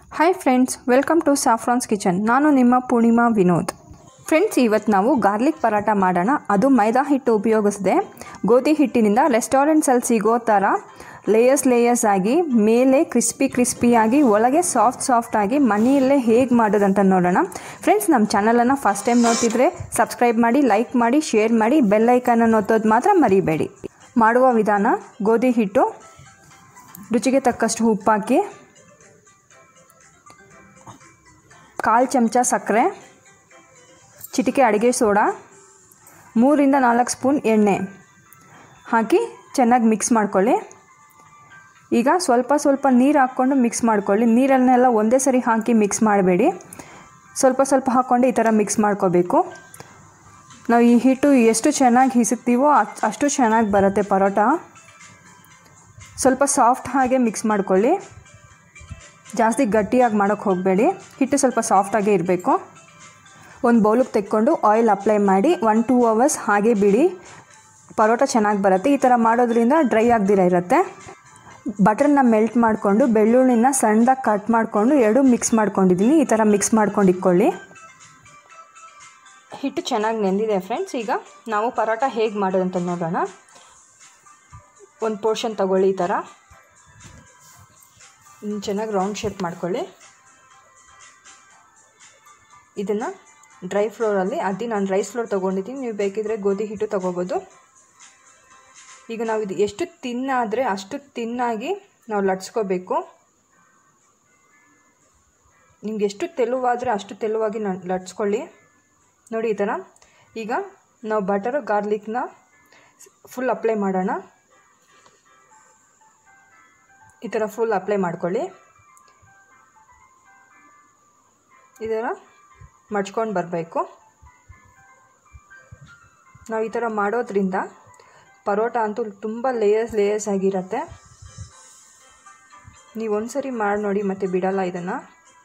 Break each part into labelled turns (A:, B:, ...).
A: Hi friends welcome to Saffron's Kitchen ನಾನು ನಿಮ್ಮ Purnima Vinod friends ಇವತ್ತು ನಾವು ಗಾರ್ಲಿಕ್ ಪರಾಟ ಮಾಡೋಣ ಅದು ಮೈದಾ ಹಿಟ್ಟು ಉಪಯೋಗಿಸದೆ ಗೋಧಿ ಹಿಟ್ಟಿನಿಂದ ರೆಸ್ಟೋರೆಂಟ್ಸಲ್ಲಿ ಸಿಗೋ ಥರ ಲೇಯರ್ಸ್ ಲೇಯರ್ಸ್ ಆಗಿ ಮೇಲೆ ಕ್ರಿಸ್ಪಿ ಕ್ರಿಸ್ಪಿಯಾಗಿ ಒಳಗೆ ಸಾಫ್ಟ್ ಸಾಫ್ಟ್ ಆಗಿ ಮನೆಯಲ್ಲೇ ಹೇಗೆ ಮಾಡೋದಂತ ನೋಡೋಣ ಫ್ರೆಂಡ್ಸ್ ನಮ್ಮ ಚಾನಲನ್ನು ಫಸ್ಟ್ ಟೈಮ್ ನೋಡ್ತಿದ್ರೆ ಸಬ್ಸ್ಕ್ರೈಬ್ ಮಾಡಿ ಲೈಕ್ ಮಾಡಿ ಶೇರ್ ಮಾಡಿ ಬೆಲ್ ಐಕನನ್ನು ಒತ್ತೋದು ಮಾತ್ರ ಮರಿಬೇಡಿ ಮಾಡುವ ವಿಧಾನ ಗೋಧಿ ಹಿಟ್ಟು ರುಚಿಗೆ ತಕ್ಕಷ್ಟು ಉಪ್ಪಾಕಿ ಕಾಲು ಚಮಚ ಸಕ್ಕರೆ ಚಿಟಿಕೆ ಅಡುಗೆ ಸೋಡಾ ಮೂರಿಂದ ನಾಲ್ಕು ಸ್ಪೂನ್ ಎಣ್ಣೆ ಹಾಕಿ ಚೆನ್ನಾಗಿ ಮಿಕ್ಸ್ ಮಾಡ್ಕೊಳ್ಳಿ ಈಗ ಸ್ವಲ್ಪ ಸ್ವಲ್ಪ ನೀರು ಹಾಕ್ಕೊಂಡು ಮಿಕ್ಸ್ ಮಾಡ್ಕೊಳ್ಳಿ ನೀರನ್ನೆಲ್ಲ ಒಂದೇ ಸರಿ ಹಾಕಿ ಮಿಕ್ಸ್ ಮಾಡಬೇಡಿ ಸ್ವಲ್ಪ ಸ್ವಲ್ಪ ಹಾಕ್ಕೊಂಡು ಈ ಥರ ಮಿಕ್ಸ್ ಮಾಡ್ಕೋಬೇಕು ನಾವು ಈ ಹಿಟ್ಟು ಎಷ್ಟು ಚೆನ್ನಾಗಿ ಹಿಸುತ್ತೀವೋ ಅಷ್ಟು ಚೆನ್ನಾಗಿ ಬರುತ್ತೆ ಪರೋಟ ಸ್ವಲ್ಪ ಸಾಫ್ಟ್ ಹಾಗೆ ಮಿಕ್ಸ್ ಮಾಡ್ಕೊಳ್ಳಿ ಜಾಸ್ತಿ ಗಟ್ಟಿಯಾಗಿ ಮಾಡೋಕ್ಕೆ ಹೋಗಬೇಡಿ ಹಿಟ್ಟು ಸ್ವಲ್ಪ ಸಾಫ್ಟಾಗೇ ಇರಬೇಕು ಒಂದು ಬೌಲಿಗೆ ತೆಕ್ಕೊಂಡು ಆಯಿಲ್ ಅಪ್ಲೈ ಮಾಡಿ ಒನ್ ಟೂ ಅವರ್ಸ್ ಹಾಗೆ ಬಿಡಿ ಪರೋಟ ಚೆನ್ನಾಗಿ ಬರುತ್ತೆ ಈ ಥರ ಮಾಡೋದ್ರಿಂದ ಡ್ರೈ ಆಗದಿರ ಇರುತ್ತೆ ಬಟರ್ನ ಮೆಲ್ಟ್ ಮಾಡಿಕೊಂಡು ಬೆಳ್ಳುಳ್ಳಿನ ಸಣ್ಣದಾಗಿ ಕಟ್ ಮಾಡಿಕೊಂಡು ಎರಡು ಮಿಕ್ಸ್ ಮಾಡ್ಕೊಂಡಿದ್ದೀನಿ ಈ ಥರ ಮಿಕ್ಸ್ ಮಾಡ್ಕೊಂಡು ಇಟ್ಕೊಳ್ಳಿ ಹಿಟ್ಟು ಚೆನ್ನಾಗಿ ನೆಂದಿದೆ ಫ್ರೆಂಡ್ಸ್ ಈಗ ನಾವು ಪರೋಟ ಹೇಗೆ ಮಾಡೋದಂತ ನೋಡೋಣ ಒಂದು ಪೋರ್ಷನ್ ತಗೊಳ್ಳಿ ಈ ಥರ ಚೆನ್ನಾಗಿ ರೌಂಡ್ ಶೇಪ್ ಮಾಡ್ಕೊಳ್ಳಿ ಇದನ್ನು ಡ್ರೈ ಫ್ಲೋರಲ್ಲಿ ಅದಿ ನಾನು ರೈಸ್ ಫ್ಲೋರ್ ತೊಗೊಂಡಿದ್ದೀನಿ ನೀವು ಬೇಕಿದ್ರೆ ಗೋಧಿ ಹಿಟ್ಟು ತೊಗೋಬೋದು ಈಗ ನಾವು ಇದು ಎಷ್ಟು ತಿನ್ನಾದರೆ ಅಷ್ಟು ತಿನ್ನಾಗಿ ನಾವು ಲಟ್ಸ್ಕೋಬೇಕು ನಿಮ್ಗೆ ಎಷ್ಟು ತೆಳುವಾದರೆ ಅಷ್ಟು ತೆಳುವಾಗಿ ನ ಲಟ್ಸ್ಕೊಳ್ಳಿ ನೋಡಿ ಈ ಥರ ಈಗ ನಾವು ಬಟರು ಗಾರ್ಲಿಕ್ನ ಫುಲ್ ಅಪ್ಲೈ ಮಾಡೋಣ ಈ ಥರ ಫುಲ್ ಅಪ್ಲೈ ಮಾಡ್ಕೊಳ್ಳಿ ಈ ಥರ ಮಡ್ಚ್ಕೊಂಡು ಬರಬೇಕು ನಾವು ಈ ಥರ ಮಾಡೋದ್ರಿಂದ ಪರೋಟ ಅಂತೂ ತುಂಬ ಲೇಯರ್ಸ್ ಲೇಯರ್ಸ್ ಆಗಿರತ್ತೆ ನೀವು ಒಂದು ಸರಿ ಮಾಡಿ ನೋಡಿ ಮತ್ತು ಬಿಡಲ್ಲ ಇದನ್ನು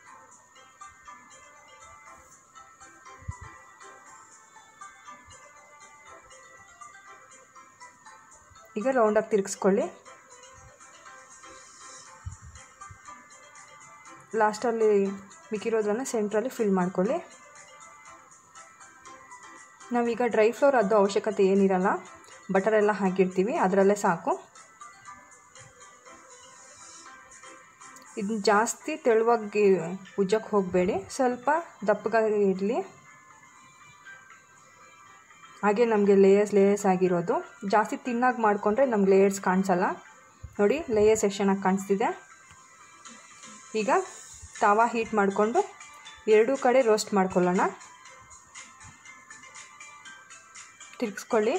A: ಈಗ ರೌಂಡಾಗಿ ತಿರುಗಿಸ್ಕೊಳ್ಳಿ ಲಾಸ್ಟಲ್ಲಿ ಮಿಕ್ಕಿರೋದನ್ನು ಸೆಂಟ್ರಲ್ಲಿ ಫಿಲ್ ಮಾಡ್ಕೊಳ್ಳಿ ನಾವೀಗ ಡ್ರೈ ಫ್ಲೋರ್ ಅದು ಅವಶ್ಯಕತೆ ಏನಿರಲ್ಲ ಬಟರ್ ಎಲ್ಲ ಹಾಕಿರ್ತೀವಿ ಅದರಲ್ಲೇ ಸಾಕು ಇದನ್ನ ಜಾಸ್ತಿ ತೆಳುವಾಗಿ ಉಜ್ಜಕ್ಕೆ ಹೋಗಬೇಡಿ ಸ್ವಲ್ಪ ದಪ್ಪಗಾಗಿ ಇರಲಿ ಹಾಗೆ ನಮಗೆ ಲೇಯರ್ಸ್ ಲೇಯರ್ಸ್ ಆಗಿರೋದು ಜಾಸ್ತಿ ತಿನ್ನಾಗಿ ಮಾಡಿಕೊಂಡ್ರೆ ನಮ್ಗೆ ಲೇಯರ್ಸ್ ಕಾಣಿಸಲ್ಲ ನೋಡಿ ಲೇಯರ್ಸ್ ಎಷ್ಟು ಚೆನ್ನಾಗಿ ಕಾಣಿಸ್ತಿದೆ ಈಗ ತಾವ ಹೀಟ್ ಮಾಡಿಕೊಂಡು ಎರಡೂ ಕಡೆ ರೋಸ್ಟ್ ಮಾಡ್ಕೊಳ್ಳೋಣ ತಿರ್ಗಿಸ್ಕೊಳ್ಳಿ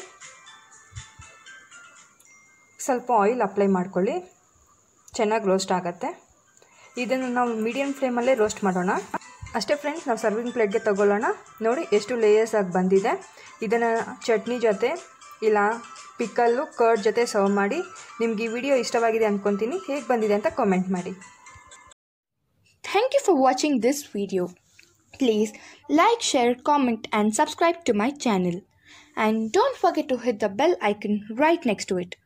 A: ಸ್ವಲ್ಪ ಆಯಿಲ್ ಅಪ್ಲೈ ಮಾಡ್ಕೊಳ್ಳಿ ಚೆನ್ನಾಗಿ ರೋಸ್ಟ್ ಆಗುತ್ತೆ ಇದನ್ನು ನಾವು ಮೀಡಿಯಮ್ ಫ್ಲೇಮಲ್ಲೇ ರೋಸ್ಟ್ ಮಾಡೋಣ ಅಷ್ಟೇ ಫ್ರೆಂಡ್ಸ್ ನಾವು ಸರ್ವಿಂಗ್ ಪ್ಲೇಟ್ಗೆ ತಗೊಳ್ಳೋಣ ನೋಡಿ ಎಷ್ಟು ಲೇಯರ್ಸ್ ಆಗಿ ಬಂದಿದೆ ಇದನ್ನು ಚಟ್ನಿ ಜೊತೆ ಇಲ್ಲ ಪಿಕ್ಕಲ್ಲು ಕರ್ಡ್ ಜೊತೆ ಸರ್ವ್ ಮಾಡಿ ನಿಮ್ಗೆ ಈ ವಿಡಿಯೋ ಇಷ್ಟವಾಗಿದೆ ಅಂದ್ಕೊತೀನಿ ಹೇಗೆ ಬಂದಿದೆ ಅಂತ ಕಾಮೆಂಟ್ ಮಾಡಿ
B: Thank you for watching this video. Please like, share, comment and subscribe to my channel. And don't forget to hit the bell icon right next to it.